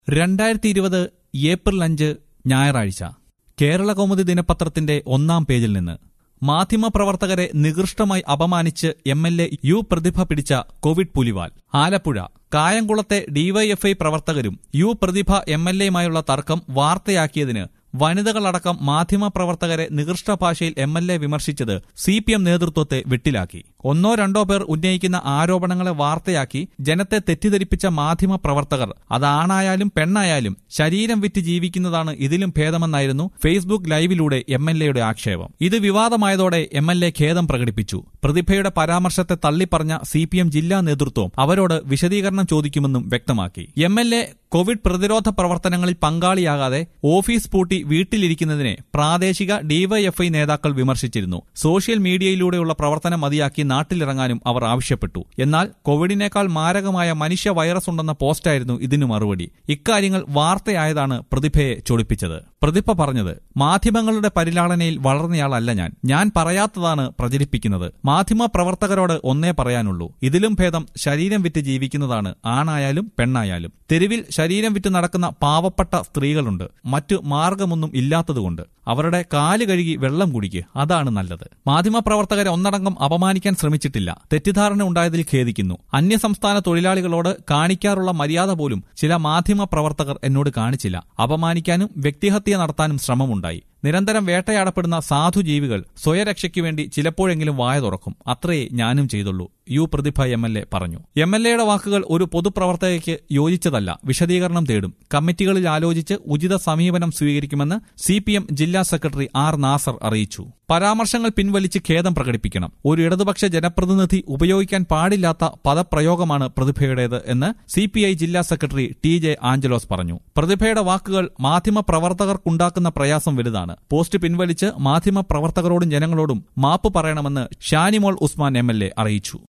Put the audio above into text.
രണ്ടായിരത്തി ഇരുപത് ഏപ്രിൽ അഞ്ച് ഞായറാഴ്ച കേരള കൗമുദി ദിനപത്രത്തിന്റെ ഒന്നാം പേജിൽ നിന്ന് മാധ്യമപ്രവർത്തകരെ നികൃഷ്ടമായി അപമാനിച്ച് M L A U Prathibha പിടിച്ച കോവിഡ് പുലിവാൽ ആലപ്പുഴ കായംകുളത്തെ ഡിവൈഎഫ്ഐ പ്രവർത്തകരും യു പ്രതിഭ എം എൽ എയുമായുള്ള തർക്കം വാർത്തയാക്കിയതിന് വനിതകളടക്കം മാധ്യമപ്രവർത്തകരെ നികൃഷ്ട ഭാഷയിൽ എം എൽ എ വിമർശിച്ചത് സി പി എം നേതൃത്വത്തെ വെട്ടിലാക്കി ഒന്നോ രണ്ടോ പേർ ഉന്നയിക്കുന്ന ആരോപണങ്ങളെ വാർത്തയാക്കി ജനത്തെ തെറ്റിദ്ധരിപ്പിച്ച മാധ്യമപ്രവർത്തകർ അതാണായാലും പെണ്ണായാലും ശരീരം വിറ്റ് ജീവിക്കുന്നതാണ് ഇതിലും ഭേദമെന്നായിരുന്നു ഫേസ്ബുക്ക് ലൈവിലൂടെ എം എൽ എയുടെ ആക്ഷേപം ഇത് വിവാദമായതോടെ എം എൽ എ ഖേദം പ്രകടിപ്പിച്ചു പ്രതിഭയുടെ പരാമർശത്തെ തള്ളിപ്പറഞ്ഞ സി പി എം ജില്ലാ നേതൃത്വം അവരോട് വിശദീകരണം ചോദിക്കുമെന്നും വ്യക്തമാക്കി എം എൽ എ കോവിഡ് പ്രതിരോധ പ്രവർത്തനങ്ങളിൽ പങ്കാളിയാകാതെ ഓഫീസ് പൂട്ടി വീട്ടിലിരിക്കുന്നതിനെ പ്രാദേശിക ഡിവൈഎഫ്ഐ നേതാക്കൾ വിമർശിച്ചിരുന്നു സോഷ്യൽ മീഡിയയിലൂടെയുള്ള പ്രവർത്തനം മതിയാക്കി നാട്ടിലിറങ്ങാനും അവർ ആവശ്യപ്പെട്ടു എന്നാൽ കോവിഡിനേക്കാൾ മാരകമായ മനുഷ്യ വൈറസ് ഉണ്ടെന്ന പോസ്റ്റായിരുന്നു ഇതിനു മറുപടി ഇക്കാര്യങ്ങൾ വാർത്തയായതാണ് പ്രതിഭയെ ചൊടിപ്പിച്ചത് പ്രതിഭ പറഞ്ഞത് മാധ്യമങ്ങളുടെ പരിലാളനയിൽ വളർന്നയാളല്ല ഞാൻ ഞാൻ പറയാത്തതാണ് പ്രചരിപ്പിക്കുന്നത് മാധ്യമ പ്രവർത്തകരോട് ഒന്നേ പറയാനുള്ളൂ ഇതിലും ഭേദം ശരീരം വിറ്റ് ജീവിക്കുന്നതാണ് ആണായാലും പെണ്ണായാലും തെരുവിൽ ശരീരം വിറ്റ് നടക്കുന്ന പാവപ്പെട്ട സ്ത്രീകളുണ്ട് മറ്റു മാർഗമൊന്നും ഇല്ലാത്തതുകൊണ്ട് അവരുടെ കാല് കഴുകി വെള്ളം കുടിക്ക് അതാണ് നല്ലത് മാധ്യമപ്രവർത്തകരെ ഒന്നടങ്കം അപമാനിക്കാൻ ശ്രമിച്ചിട്ടില്ല തെറ്റിദ്ധാരണ ഉണ്ടായതിൽ ഖേദിക്കുന്നു അന്യസംസ്ഥാന തൊഴിലാളികളോട് കാണിക്കാറുള്ള മര്യാദ പോലും ചില മാധ്യമ പ്രവർത്തകർ എന്നോട് കാണിച്ചില്ല അപമാനിക്കാനും വ്യക്തിഹത്യ നടത്താനും ശ്രമമുണ്ടായി നിരന്തരം വേട്ടയാടപ്പെടുന്ന സാധുജീവികൾ സ്വയരക്ഷയ്ക്ക് വേണ്ടി ചിലപ്പോഴെങ്കിലും വായ തുറക്കും അത്രയേ ഞാനും ചെയ്തുള്ളൂ U Prathibha M L A പറഞ്ഞു എം എൽ എയുടെ വാക്കുകൾ ഒരു പൊതുപ്രവർത്തകയ്ക്ക് യോജിച്ചതല്ല വിശദീകരണം തേടും കമ്മിറ്റികളിൽ ആലോചിച്ച് ഉചിത സമീപനം സ്വീകരിക്കുമെന്ന് സി പി എം ജില്ലാ സെക്രട്ടറി ആർ നാസർ അറിയിച്ചു പരാമർശങ്ങൾ പിൻവലിച്ച് ഖേദം പ്രകടിപ്പിക്കണം ഒരു ഇടതുപക്ഷ ജനപ്രതിനിധി ഉപയോഗിക്കാൻ പാടില്ലാത്ത പദപ്രയോഗമാണ് പ്രതിഭയുടേത് എന്ന് സി പി ഐ ജില്ലാ സെക്രട്ടറി ടി ജെ ആഞ്ചലോസ് പറഞ്ഞു പ്രതിഭയുടെ വാക്കുകൾ മാധ്യമ പ്രവർത്തകർക്കുണ്ടാക്കുന്ന പ്രയാസം വലുതാണ് പോസ്റ്റ് പിൻവലിച്ച് മാധ്യമ പ്രവർത്തകരോടും ജനങ്ങളോടും മാപ്പ് പറയണമെന്ന് ഷാനിമോൾ ഉസ്മാൻ എം അറിയിച്ചു